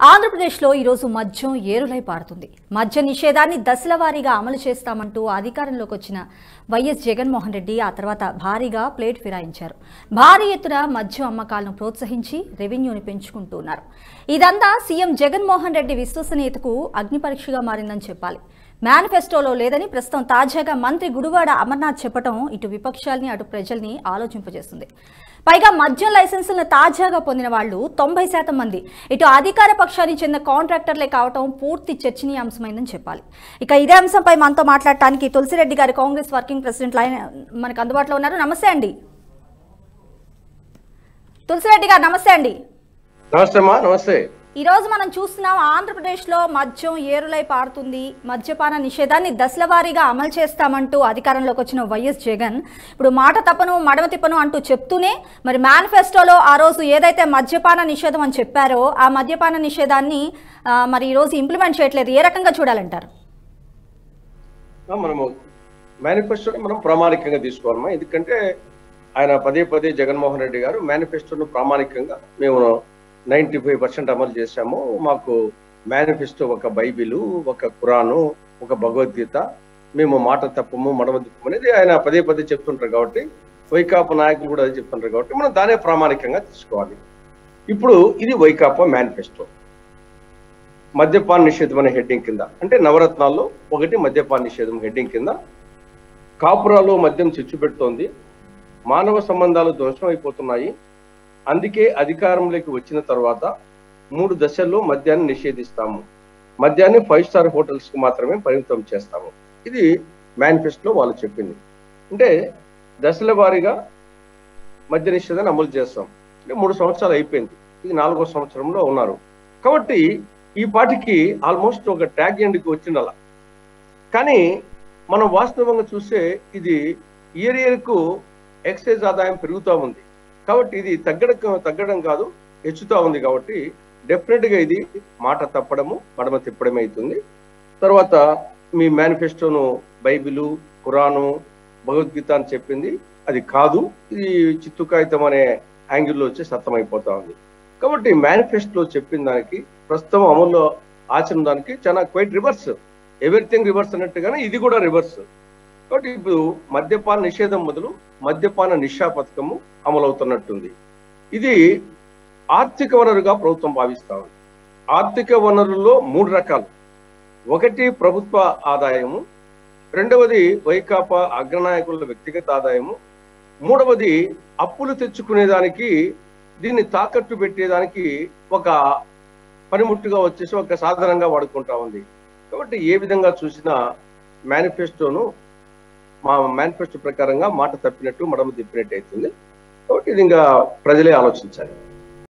ఆంధ్రప్రదేశ్లో ఈరోజు మద్యం ఏరులై పారుతుంది మద్య నిషేధాన్ని దశల వారీగా అమలు చేస్తామంటూ అధికారంలోకి వచ్చిన వైఎస్ జగన్మోహన్ రెడ్డి ఆ తర్వాత భారీగా ప్లేట్ ఫిరాయించారు భారీ ఎత్తున మద్యం అమ్మకాలను ప్రోత్సహించి రెవెన్యూని పెంచుకుంటూ ఉన్నారు ఇదంతా సీఎం జగన్మోహన్ రెడ్డి విశ్వసనీయతకు అగ్నిపరీక్షగా మారిందని చెప్పాలి మేనిఫెస్టోలో లేదని ప్రస్తుతం తాజాగా మంత్రి గుడివాడ అమర్నాథ్ చెప్పడం ఇటు విపక్షాల్ని అటు ప్రజల్ని ఆలోచింపజేస్తుంది పైగా మద్యం లైసెన్సులను తాజాగా పొందిన వాళ్ళు తొంభై శాతం మంది ఇటు అధికార పక్షానికి చెందిన కాంట్రాక్టర్లే కావటం పూర్తి చర్చనీయాంశమైందని చెప్పాలి ఇక ఇదే అంశంపై మనతో మాట్లాడటానికి తులసిరెడ్డి గారు కాంగ్రెస్ వర్కింగ్ ప్రెసిడెంట్ లైన్ మనకు అందుబాటులో ఉన్నారు నమస్తే అండి తులసిరెడ్డి గారు నమస్తే అండి నమస్తే అమ్మా నమస్తే ఈ రోజు మనం చూస్తున్నాం ఆంధ్రప్రదేశ్లో మద్యం ఏరులై పారుతుంది మద్యపాన నిషేధాన్ని దశల వారీగా అమలు చేస్తామంటూ అధికారంలోకి వచ్చిన వైఎస్ జగన్ ఇప్పుడు మాట తప్పను మడమ తిప్పను అంటూ చెప్తూనే మరి మేనిఫెస్టోలో ఆ రోజు ఏదైతే మద్యపాన నిషేధం అని చెప్పారో ఆ మద్యపాన నిషేధాన్ని ఆ, మరి ఈ రోజు ఇంప్లిమెంట్ చేయట్లేదు ఏ రకంగా చూడాలంటారు ఆ, మనము మేనిఫెస్టోని మనం ప్రామాణికంగా తీసుకోవాలమ్మా ఎందుకంటే ఆయన పదే పదే జగన్మోహన్ రెడ్డి గారు మేనిఫెస్టోను ప్రామాణికంగా మేము నైంటీ ఫైవ్ పర్సెంట్ అమలు చేశాము మాకు మేనిఫెస్టో ఒక బైబిలు ఒక ఖురాను ఒక భగవద్గీత మేము మాట తప్పము మడమ తిప్పము అనేది ఆయన పదే పదే చెప్తుంటారు కాబట్టి వైకాపా నాయకులు కూడా అదే చెప్తుంటారు కాబట్టి మనం దానే ప్రామాణికంగా తీసుకోవాలి ఇప్పుడు ఇది వైకాపా మేనిఫెస్టో మద్యపాన నిషేధం అనే హెడ్డింగ్ కింద అంటే నవరత్నాల్లో ఒకటి మద్యపాన నిషేధం హెడ్డింగ్ కింద కాపురాలో మద్యం చిచ్చు పెడుతోంది మానవ సంబంధాలు ధ్వంసం అయిపోతున్నాయి అందుకే అధికారంలోకి వచ్చిన తర్వాత మూడు దశల్లో మద్యాన్ని నిషేధిస్తాము మద్యాన్ని ఫైవ్ స్టార్ హోటల్స్ కి మాత్రమే పరిమితం చేస్తాము ఇది మేనిఫెస్టోలో వాళ్ళు చెప్పింది అంటే దశల వారీగా మద్య నిషేధాన్ని అమలు చేస్తాం అంటే మూడు సంవత్సరాలు అయిపోయింది ఇది నాలుగో సంవత్సరంలో ఉన్నారు కాబట్టి ఈ పాటికి ఆల్మోస్ట్ ఒక ట్యాగ్ ఎండ్కి వచ్చిండాల కానీ మనం వాస్తవంగా చూస్తే ఇది ఇయర్ ఇయర్కు ఎక్సైజ్ ఆదాయం పెరుగుతూ ఉంది కాబట్టి ఇది తగ్గడం తగ్గడం కాదు హెచ్చుతా ఉంది కాబట్టి డెఫినెట్ గా ఇది మాట తప్పడము మడమ తిప్పడమే అవుతుంది తర్వాత మీ మేనిఫెస్టోను బైబిలు ఖురాను భగవద్గీత అని చెప్పింది అది కాదు ఇది చిత్తు కాగితం అనే యాంగిల్లో వచ్చి సత్తమైపోతా ఉంది కాబట్టి మేనిఫెస్టోలో చెప్పిన దానికి ప్రస్తుతం అమల్లో ఆచరణ దానికి చాలా క్వైట్ రివర్స్ ఎవ్రీథింగ్ రివర్స్ అన్నట్టుగానే ఇది కూడా రివర్స్ కాబట్టి ఇప్పుడు మద్యపాన నిషేధం మొదలు మద్యపాన నిషా పథకము అమలవుతున్నట్టుంది ఇది ఆర్థిక వనరుగా ప్రభుత్వం భావిస్తా ఉంది ఆర్థిక వనరుల్లో మూడు రకాలు ఒకటి ప్రభుత్వ ఆదాయము రెండవది వైకాపా అగ్రనాయకుల వ్యక్తిగత ఆదాయము మూడవది అప్పులు తెచ్చుకునేదానికి దీన్ని తాకట్టు పెట్టేదానికి ఒక పనిముట్టుగా వచ్చేసి ఒక సాధనంగా వాడుకుంటా ఉంది కాబట్టి ఏ విధంగా చూసినా మేనిఫెస్టోను మా మేనిఫెస్టో ప్రకారంగా మాట తప్పినట్టు మడమ తిప్పినట్టు అవుతుంది కాబట్టి ఇది ఇంకా ప్రజలే ఆలోచించాలి